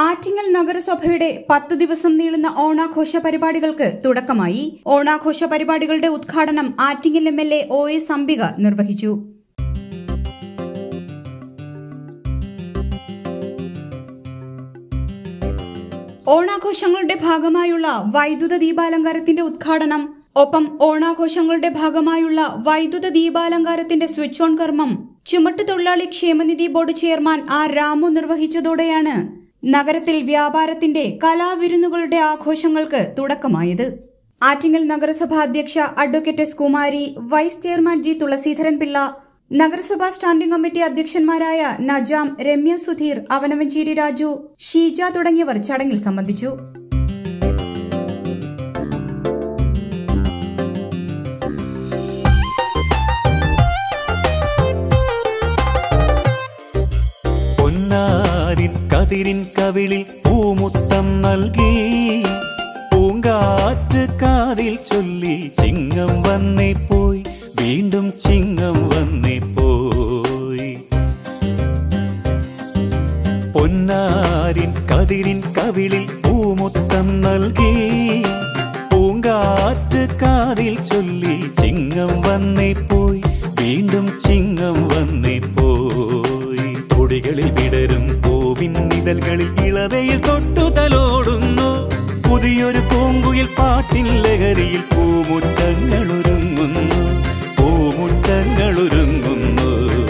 ആറ്റിങ്ങൽ നഗരസഭയുടെ പത്ത് ദിവസം നീളുന്ന ഓണാഘോഷ പരിപാടികൾക്ക് തുടക്കമായി ഓണാഘോഷ പരിപാടികളുടെ ഉദ്ഘാടനം Attingal M L A O S Ambika നിർവഹിച്ചു ഓണാഘോഷങ്ങളുടെ ഭാഗമായുള്ള വൈദ്യുത ദീപാലങ്കാരത്തിന്റെ ഉദ്ഘാടനം ഒപ്പം ഓണാഘോഷങ്ങളുടെ ഭാഗമായുള്ള വൈദ്യുത ദീപാലങ്കാരത്തിന്റെ സ്വിച്ച് ഓൺ കർമ്മം ചുമട്ടുതൊഴിലാളി ക്ഷേമനിധി ബോർഡ് ചെയർമാൻ ആർ രാമു നിർവഹിച്ചതോടെയാണ് നഗരത്തിൽ വ്യാപാരത്തിന്റെ കലാവിരുന്നുകളുടെ ആഘോഷങ്ങൾക്ക് തുടക്കമായത് ആറ്റിങ്ങൽ നഗരസഭ അധ്യക്ഷ advocate S Kumari vice chairman G Thulaseedharan Pillai നഗരസഭാ സ്റ്റാൻഡിംഗ് കമ്മിറ്റി അധ്യക്ഷന്മാരായ നജാം രമ്യ സുധീർ അവനവഞ്ചേരി രാജു ഷീജ തുടങ്ങിയവർ ചടങ്ങിൽ സംബന്ധിച്ചു പൊന്നാരിൻ കതിരിൻ കവിളിൽ പൂമുത്തം നൽകി പൂങ്കാറ്റ് കാതിൽ ചൊല്ലി ചിങ്ങം വന്നേ പോയി വീണ്ടും ചിങ്ങം വന്നേ പോയി പൊന്നാരിൻ കതിരിൻ കവിളിൽ പൂമുത്തം നൽകി പൂങ്കാറ്റ് കാതിൽ ചൊല്ലി ചിങ്ങം വന്നേ പോയി വീണ്ടും ചിങ്ങം വന്നേ പോയി കൊടികളിൽ വിടരും പൂവിൻ നിഴൽകളിൽ ഇളതയിൽ തൊട്ടു തലോടുന്നു പുതിയൊരു പൂങ്കുയിൽ പാട്ടിൻ ലഹരിയിൽ പൂമുറ്റങ്ങൾ ഒരുങ്ങുന്നു പൂമുറ്റങ്ങൾ ഒരുങ്ങുന്നു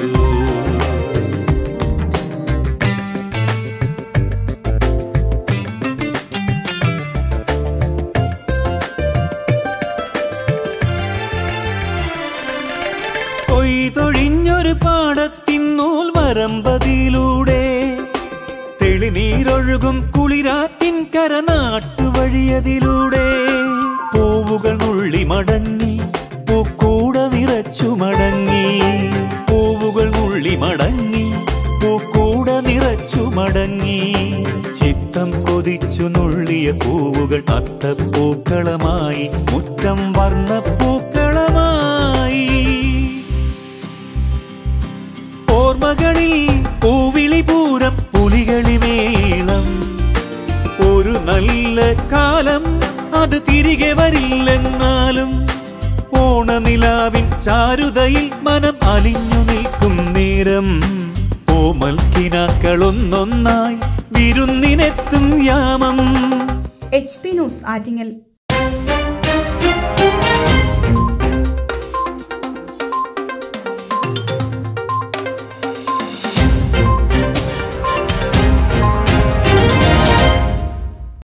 കൊയ്തൊഴിഞ്ഞൊരു പാടത്തിൻ നൂൽ വരമ്പതിലൂടെ തെളിനീരൊഴുകും കുളിരാറ്റിൻ കര നാട്ടുവഴിയതിലൂടെ പൂവുകൾ നുള്ളി മടങ്ങി പൂക്കൂട നിറച്ചു മടങ്ങി പൂവുകൾ നുള്ളി മടങ്ങി പൂക്കൂട നിറച്ചു മടങ്ങി ചിത്തം കൊതിച്ചു നുള്ളിയ പൂവുകൾ അത്തപ്പൂക്കളമായി മുറ്റം വർണ്ണപ്പൂക്കളമായി ഓർമ്മകളിൽ പൂവിളി പൂരം പുലികളി മേളം ഒരു നല്ല കാലം അത് തിരികെ വരില്ലെന്നാലും ഓണനിലാവിൻ ചാരുതയിൽ മനം അലിഞ്ഞു നിൽക്കും നേരം ഓമൽ കിനാക്കളൊന്നൊന്നായി വിരുന്നിനെത്തും യാമം എച്ച് പി ന്യൂസ് ആറ്റിങ്ങൽ